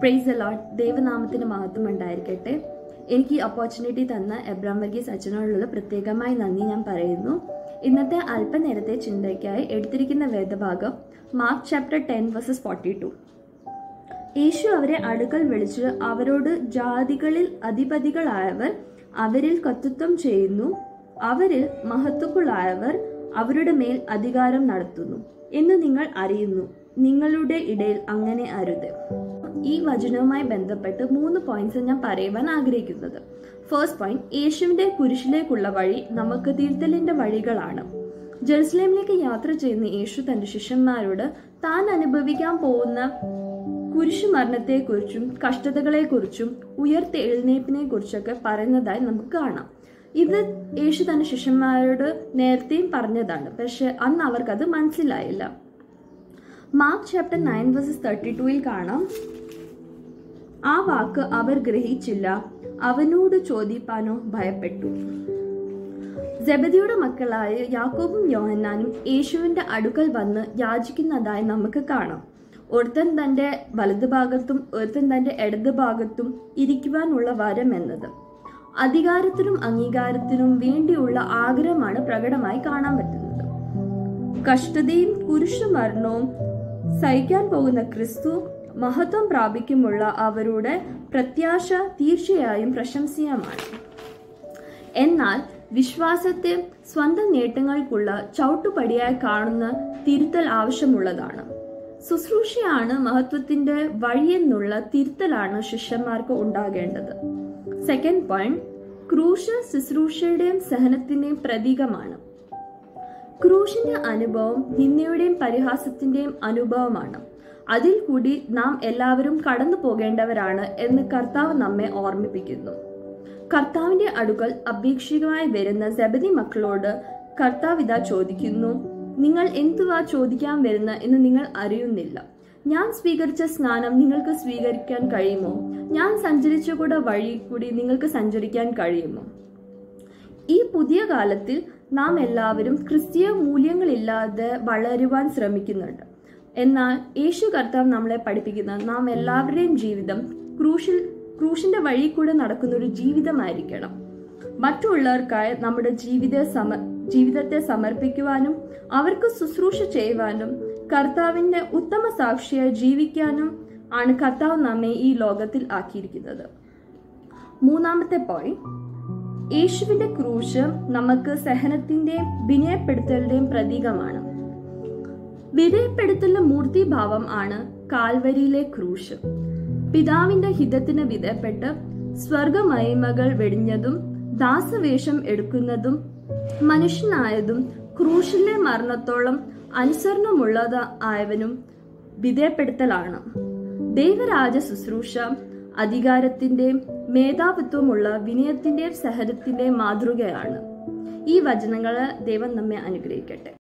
price load ദൈവനാമത്തിന് മഹത്വം ഉണ്ടായിരിക്കട്ടെ എനിക്ക് ഈ ഓപ്പർച്യൂണിറ്റി തന്ന എബ്രാം വർഗീസ് അച്ഛനോടുള്ള പ്രത്യേകമായി നന്ദി ഞാൻ പറയുന്നു ഇന്നത്തെ അല്പനേരത്തെ ചിന്തയ്ക്കായി എടുത്തിരിക്കുന്ന വേദഭാഗം Mark chapter ten verses forty two യേശു അവരെ അടുക്കൽ വിളിച്ച് അവരോട് ജാതികളിൽ അധിപതികളായവർ അവരിൽ കർത്തൃത്വം ചെയ്യുന്നു അവരിൽ മഹത്വക്കുള്ളായവർ അവരുടെ മേൽ അധികാരം നടത്തുന്നു എന്ന് നിങ്ങൾ അറിയുന്നു നിങ്ങളുടെ ഇടയിൽ അങ്ങനെ അരുത് ഈ വചനവുമായി ബന്ധപ്പെട്ട് മൂന്ന് പോയിന്റ്സ് ഞാൻ പറയുവാൻ ആഗ്രഹിക്കുന്നത് ഫസ്റ്റ് പോയിന്റ് യേശുവിന്റെ കുരിശിലേക്കുള്ള വഴി നമുക്ക് തിരുത്തലിന്റെ വഴികളാണ് ജെറുസലേമിലേക്ക് യാത്ര ചെയ്യുന്ന യേശു തന്റെ ശിഷ്യന്മാരോട് താൻ അനുഭവിക്കാൻ പോകുന്ന കുരിശുമരണത്തെക്കുറിച്ചും കഷ്ടതകളെക്കുറിച്ചും ഉയർത്തെഴുന്നേപ്പിനെ കുറിച്ചൊക്കെ പറയുന്നതായി നമുക്ക് കാണാം ഇത് യേശു തന്റെ ശിഷ്യന്മാരോട് നേരത്തെയും പറഞ്ഞതാണ് പക്ഷെ അന്ന് അവർക്കത് മനസ്സിലായില്ല Mark chapter nine verses thirty ടുവിൽ കാണാം ആ വാക്ക് അവർ ഗ്രഹിച്ചില്ല അവനോട് ചോദിപ്പാനോ ഭയപ്പെട്ടു ജബദിയുടെ മക്കളായ യാക്കോബും യോഹന്നാനും യേശുവിന്റെ അടുക്കൽ വന്ന് യാചിക്കുന്നതായി നമുക്ക് കാണാം ഒരുത്തൻ തന്റെ വലതുഭാഗത്തും ഒരുത്തൻ തന്റെ ഇടത് ഭാഗത്തും ഇരിക്കുവാനുള്ള വരം എന്നത് അധികാരത്തിനും അംഗീകാരത്തിനും വേണ്ടിയുള്ള ആഗ്രഹമാണ് പ്രകടമായി കാണാൻ പറ്റുന്നത് കഷ്ടതയും കുരിശുമരണവും സഹിക്കാൻ പോകുന്ന ക്രിസ്തു മഹത്വം പ്രാപിക്കുമുള്ള അവരുടെ പ്രത്യാശ തീർച്ചയായും പ്രശംസീയമാണ് എന്നാൽ വിശ്വാസത്തെ സ്വന്തം നേട്ടങ്ങൾക്കുള്ള ചവിട്ടുപടിയായി കാണുന്ന തിരുത്തൽ ആവശ്യമുള്ളതാണ് ശുശ്രൂഷയാണ് മഹത്വത്തിന്റെ വഴിയെന്നുള്ള തിരുത്തലാണ് ശിഷ്യന്മാർക്ക് ഉണ്ടാകേണ്ടത് സെക്കൻഡ് പോയിന്റ് ക്രൂശ് ശുശ്രൂഷയുടെയും സഹനത്തിന്റെയും പ്രതീകമാണ് ക്രൂശിന്റെ അനുഭവം നിന്ദയുടെയും പരിഹാസത്തിന്റെയും അനുഭവമാണ് അതിൽ കൂടി നാം എല്ലാവരും കടന്നു പോകേണ്ടവരാണ് എന്ന് കർത്താവ് നമ്മെ ഓർമ്മിപ്പിക്കുന്നു കർത്താവിന്റെ അടുക്കൽ അപേക്ഷികമായി വരുന്ന സബതി മക്കളോട് കർത്താവ് ഇതാ ചോദിക്കുന്നു നിങ്ങൾ എന്തുവാ ചോദിക്കാൻ വരുന്ന എന്ന് നിങ്ങൾ അറിയുന്നില്ല ഞാൻ സ്വീകരിച്ച സ്നാനം നിങ്ങൾക്ക് സ്വീകരിക്കാൻ കഴിയുമോ ഞാൻ സഞ്ചരിച്ച കൂടെ വഴി കൂടി നിങ്ങൾക്ക് സഞ്ചരിക്കാൻ കഴിയുമോ ഈ പുതിയ കാലത്തിൽ നാം എല്ലാവരും ക്രിസ്തീയ മൂല്യങ്ങളില്ലാതെ വളരുവാൻ ശ്രമിക്കുന്നുണ്ട് എന്നാൽ യേശു കർത്താവ് നമ്മളെ പഠിപ്പിക്കുന്ന നാം എല്ലാവരുടെയും ജീവിതം ക്രൂശിൽ ക്രൂശിന്റെ വഴി കൂടെ നടക്കുന്ന ഒരു ജീവിതമായിരിക്കണം മറ്റുള്ളവർക്കായി നമ്മുടെ ജീവിത സമ ജീവിതത്തെ സമർപ്പിക്കുവാനും അവർക്ക് ശുശ്രൂഷ ചെയ്യുവാനും കർത്താവിന്റെ ഉത്തമ സാക്ഷിയായി ജീവിക്കാനും ആണ് കർത്താവ് നമ്മെ ഈ ലോകത്തിൽ ആക്കിയിരിക്കുന്നത് മൂന്നാമത്തെ പോയിന്റ് യേശുവിന്റെ ക്രൂശ് നമുക്ക് സഹനത്തിന്റെയും വിനയപ്പെടുത്തലിന്റെയും പ്രതീകമാണ് വിധേയപ്പെടുത്തലിന്റെ മൂർത്തിഭാവം ആണ് കാൽവരിയിലെ ക്രൂശ് പിതാവിന്റെ ഹിതത്തിന് വിധേയപ്പെട്ട് സ്വർഗമഹിമകൾ വെടിഞ്ഞതും ദാസവേഷം എടുക്കുന്നതും മനുഷ്യനായതും ക്രൂശിലെ മരണത്തോളം അനുസരണമുള്ളത് ആയവനും വിധേയപ്പെടുത്തലാണ് ദൈവരാജ ശുശ്രൂഷ അധികാരത്തിന്റെയും മേധാവിത്വമുള്ള വിനയത്തിന്റെയും സഹനത്തിന്റെയും മാതൃകയാണ് ഈ വചനങ്ങള് ദൈവം നമ്മെ അനുഗ്രഹിക്കട്ടെ